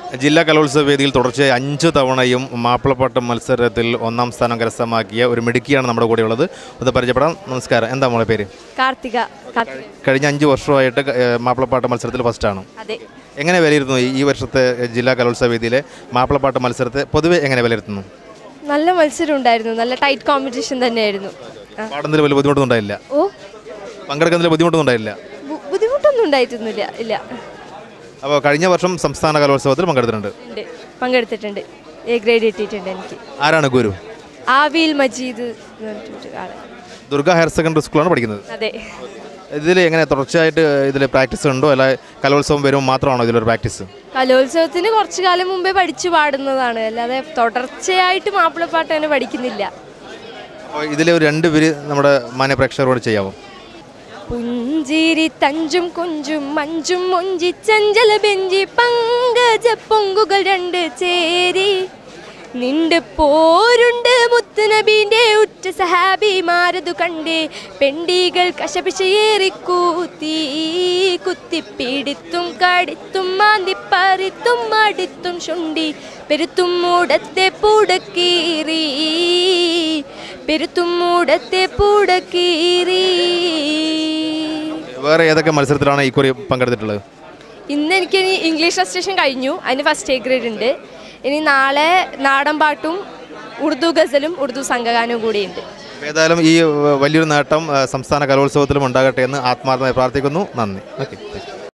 ജില്ലാ കലോത്സവ വേദിയിൽ തുടർച്ചയായി അഞ്ച് തവണയും മാപ്പിളപ്പാട്ട് മത്സരത്തിൽ ഒന്നാം സ്ഥാനം കരസ്ഥമാക്കിയ ഒരു മിടുക്കിയാണ് നമ്മുടെ കൂടെ ഉള്ളത് ഒന്ന് പരിചയപ്പെടാം നമസ്കാരം എന്താ മോളെ പേര് കാർത്തിക കാർത്തിക. കഴിഞ്ഞ അഞ്ച് വർഷമായിട്ട് ക- ഏഹ് മാപ്പിളപ്പാട്ട് മത്സരത്തിൽ ഫസ്റ്റാണ് അതെ എങ്ങനെ വിലയിരുത്തുന്നു ഈ- ഈ വർഷത്തെ ജില്ലാ കലോത്സവ വേദിയിലെ മാപ്പിളപ്പാട്ട് മത്സരത്തെ പൊതുവെ എങ്ങനെ വിലയിരുത്തുന്നു നല്ല മത്സരം ഉണ്ടായിരുന്നു നല്ല ടൈറ്റ് കോമ്പറ്റീഷൻ തന്നെയായിരുന്നു ആ. പാടുന്നതിൽ വലിയ ബുദ്ധിമുട്ടൊന്നും ഉണ്ടായില്ല ഓ പങ്കെടുക്കുന്നതിൽ ബുദ്ധിമുട്ടൊന്നും ഉണ്ടായില്ല ബു- ബുദ്ധിമുട്ടൊന്നും ഉണ്ടായിട്ടൊന്നുമില്ല ഇല്ല അപ്പോൾ കഴിഞ്ഞ വർഷം സംസ്ഥാന കലോത്സവത്തിൽ പങ്കെടുത്തിട്ടുണ്ട് ഉണ്ട് പങ്കെടുത്തിട്ടുണ്ട് എ ഗ്രേഡ് കിട്ടിയിട്ടുണ്ട് എനിക്ക് ആരാണ് ഗുരു ആവിൽ മജീദ് എന്ന് പറഞ്ഞിട്ടൊരു ആള് ദുർഗ ഹയർ സെക്കൻഡറി സ്കൂളാണ് പഠിക്കുന്നത് അതെ ഇതിൽ എങ്ങനെ തുടർച്ചയായിട്ട് ഇതിൽ പ്രാക്ടീസ് ഉണ്ടോ അല്ല കലോത്സവം വരുമ്പോൾ മാത്രമാണോ ഇതിലൊരു പ്രാക്ടീസ് കലോത്സവത്തിന് കുറച്ചു കാലം മുമ്പേ പഠിച്ചു പാടുന്നതാണ് അല്ലാതെ തുടർച്ചയായിട്ട് മാപ്പിളപ്പാട്ട് തന്നെ പഠിക്കുന്നില്ല അപ്പോൾ ഇതിലെ ഒരു രണ്ട് പേര് നമ്മുടെ മാന്യ പ്രേക്ഷകരോട് ചെയ്യാമോ പുഞ്ചിരി തഞ്ചും കുഞ്ചും മഞ്ചും മൊഞ്ചി ചഞ്ചല ബെഞ്ചി പങ്കജ പൊങ്കുകൾ രണ്ട് ചേരി നിണ്ട് പോരുണ്ട് മുത്തുനബീന്റെ ഉറ്റ സഹാബിമാരതു കണ്ട് പെണ്ടികൾ കശപിശയേറി കൂത്തി കുത്തിപ്പിടിത്തും കടിത്തും മാന്തിപ്പറിത്തും അടിത്തും ചുണ്ടി പെരുത്തും മൂടത്തെ പൂടക്കീറി പെരുത്തും മൂടത്തെ പൂടക്കീറി വേറെ ഏതൊക്കെ മത്സരത്തിലാണ് ഈ കുറി പങ്കെടുത്തിട്ടുള്ളത് ഇന്ന് എനിക്ക് ഇനി ഇംഗ്ലീഷ് രജിസ്ട്രേഷൻ കഴിഞ്ഞു അതിന് ഫസ്റ്റ് എ ഗ്രേഡ് ഉണ്ട് ഇനി നാളെ നാടൻ പാട്ടും ഉറുദു ഗസലും ഉറുദു സംഘഗാനവും കൂടിയുണ്ട് ഏതായാലും ഈ വലിയൊരു നേട്ടം ആ, സംസ്ഥാന കലോത്സവത്തിലും ഉണ്ടാകട്ടെ എന്ന് ആത്മാർത്ഥമായി പ്രാർത്ഥിക്കുന്നു നന്ദി ഓക്കെ